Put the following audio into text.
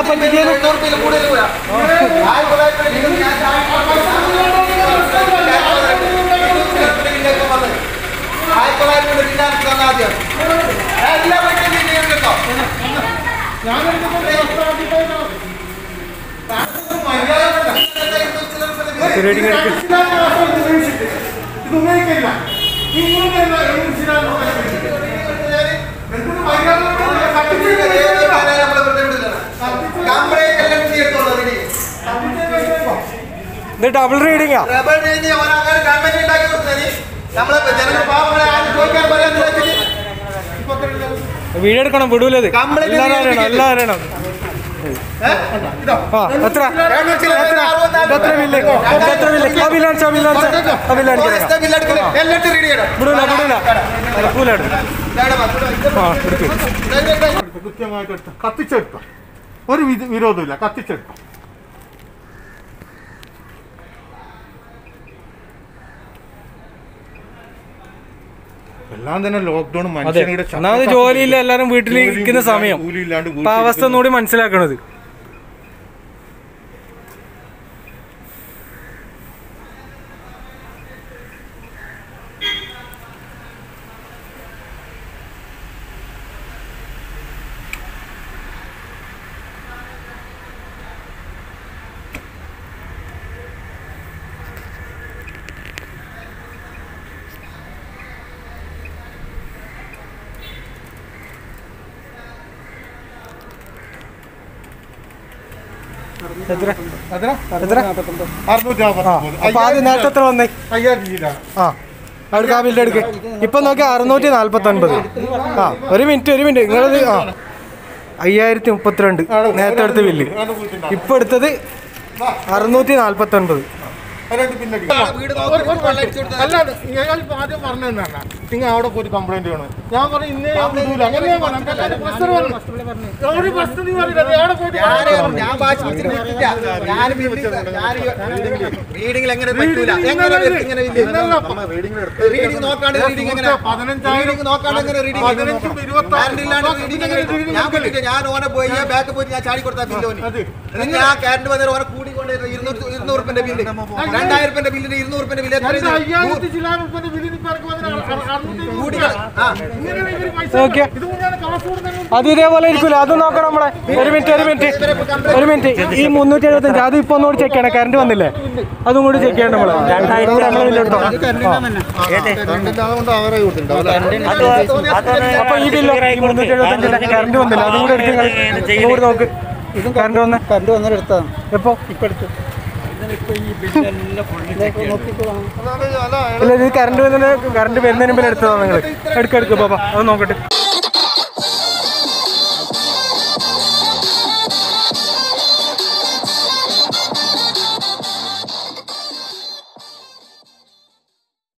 ഇപ്പം ചെയ്യാൻ റേഡിംഗ് എടുക്ക് ഇത് ഉപയോഗിക്കില്ല ഇങ്ങോട്ട് ഇത് ഡബിൾ റീഡിങ്ങാ നമ്മളെ ജനങ്ങൾ പാവങ്ങളെ ആരും ചോദിക്കാൻ പറയാൻ വീഡിയോ എടുക്കണം വിടൂലത് Complaint എല്ലാം അറിയണം ചെയ്തിട്ട് എല്ലാം അറിയണം ആ എത്ര എത്ര എത്ര ബില്ല് എത്ര ബില്ല് ആ ബില്ല് കാണിച്ചോ ആ ബില്ല് കാണിച്ചോ ആ ബില്ല് കാണിക്കാം എല്ലാറ്റും റെഡി ചെയ്യണം വിടൂല വിടൂല നടക്കൂല ആ എടുക്ക് കൃത്യമായിട്ട് എടുത്ത കത്തിച്ചെടുത്ത ഒരു വിധ- വിരോധമില്ല കത്തിച്ചെടുത്ത എല്ലാം തന്നെ ലോക്ക്ഡൌൺ അതെ മനുഷ്യരുടെ ഒന്നാമത് ജോലിയില്ല എല്ലാരും വീട്ടിൽ ഇരിക്കുന്ന സമയം കൂലിയില്ലാണ്ട് അപ്പൊ ആ അവസ്ഥ ഒന്നുകൂടി മനസ്സിലാക്കണത് എത്ര എത്ര? എത്ര അറുന്നൂറ്റി ആ നാൽപ്പത്തൊമ്പത്. അപ്പൊ ആദ്യം നേരത്തെ എത്ര വന്നേ അയ്യായിരം രൂപയിലാണ്. ആ അടുക്ക ആ ബില്ല് എടുക്ക് ഇപ്പൊ നോക്കി അറുന്നൂറ്റി നാല്പത്തി ഒൻപത് ആ ഒരു മിനിറ്റ് ഒരു മിനിറ്റ് നിങ്ങളത് ആ അയ്യായിരത്തി മുപ്പത്തിരണ്ട് നേരത്തെ എടുത്ത ബില്ല് അത് കൂട്ടിണ്ടാവും. ഇപ്പൊ എടുത്തത് അറുന്നൂറ്റി നാല്പത്തി ഒൻപത് അതിനായിട്ട് പിന്നെ അടിക്കാം. വീട് നോക്കി അല്ലാതെ ഞാൻ ആദ്യം പറഞ്ഞതാണ് നിങ്ങൾ അവിടെ പോയിട്ട് കംപ്ലൈന്റ് ചെയ്യണം ഞാൻ പറഞ്ഞു ഇന്നേ ഞാൻ വിടൂല അങ്ങനെയാ പറഞ്ഞു പ്രശ്നം പറഞ്ഞു ഒരു പ്രശ്നം നീ പറഞ്ഞില്ല നീ അവിടെ പോയിട്ട് ഞാന് ഞാൻ ഭാഷ വിട്ടില്ല ഞാൻ റീഡിംഗിൽ എങ്ങനെ പറ്റൂല എങ്ങനെ വരും ഇങ്ങനെ റീഡിംഗ് നോക്കാണ്ട് റീഡിംഗ് എങ്ങനെ പതിനഞ്ചായിരം റീഡിംഗ് നോക്കാണ്ട് എങ്ങനെ റീഡിംഗ് പതിനഞ്ചും ഇരുപത്തി ഇല്ലാണ്ട് റീഡിംഗ് എങ്ങനെ ഞാൻ പറ്റില്ല ഞാൻ ഓനെ പോയി ഞാൻ ബാക്ക് പോയി ഞാൻ ചാടി കൊടുത്താ ബില്ല് ഓന് അതെ. എന്നിട്ട് ഞാൻ കറണ്ട് വന്നേരം ഓനെ കൂടി കൊണ്ട് ഇരുന്നൂറ് ഇരുന്നൂറ് റുപ്യന്റെ ബില്ല് രണ്ടായിരം റുപ്യന്റെ ബില്ലിന് ഇരുന്നൂറ് റുപ്യന്റെ ബില്ല് എത്ര ഇത്? അയ്യായിരത്തി ചില്ലാൻ ഉൾപ്പെടെ ബില്ലിന് ഇപ്പൊ എനിക്ക് വന്നിട്ട് അറു- അറുന്നൂറ്റി അമ്പത് കൂടി രൂപ. ആ ഇങ്ങനെയാണ് ഇവര് പൈസ ഓക്കെ ഇത് ഞാൻ കാസർഗോഡ് തന്നെ അത് ഇതേപോലെ ഇരിക്കൂല അത് നോക്കണം നമ്മളെ ഒരു മിനിറ്റ് ഒരു മിനിറ്റ് ഒരു മിനിറ്റ് ഈ മുന്നൂറ്റി എഴുപത്തഞ്ച് അത് ഇപ്പൊ ഒന്നുകൂടി ചെക്ക് ചെയ്യണം കറണ്ട് വന്നില്ലേ അതും കൂടി ചെക്ക് ചെയ്യണം നമ്മള് രണ്ടായിരം കൂടി നമ്മളെ ബില്ല് എടുത്തോ കൊണ്ട് അവരെ കൂട്ടുണ്ടാവും അപ്പൊ ഈ ബില്ല് ഈ മുന്നൂറ്റി എഴുപത്തഞ്ചിന്റെ കറണ്ട് വന്നില്ല അതും കൂടി എടുത്ത് നിങ്ങൾ ഇതുകൂടി നോക്ക് ഇതും കറണ്ട് വന്ന കറണ്ട് വന്നാൽ എടുത്തതാണ് എപ്പോ ഇപ്പൊ എടുത്തു ഇല്ല ഇത് കറണ്ട് വരുന്നതിന് കറണ്ട് വരുന്നതിന് മുമ്പിൽ എടുത്തതാണ് നിങ്ങൾ എടുക്ക എടുക്കുക പാപ്പ അത് നോക്കട്ടെ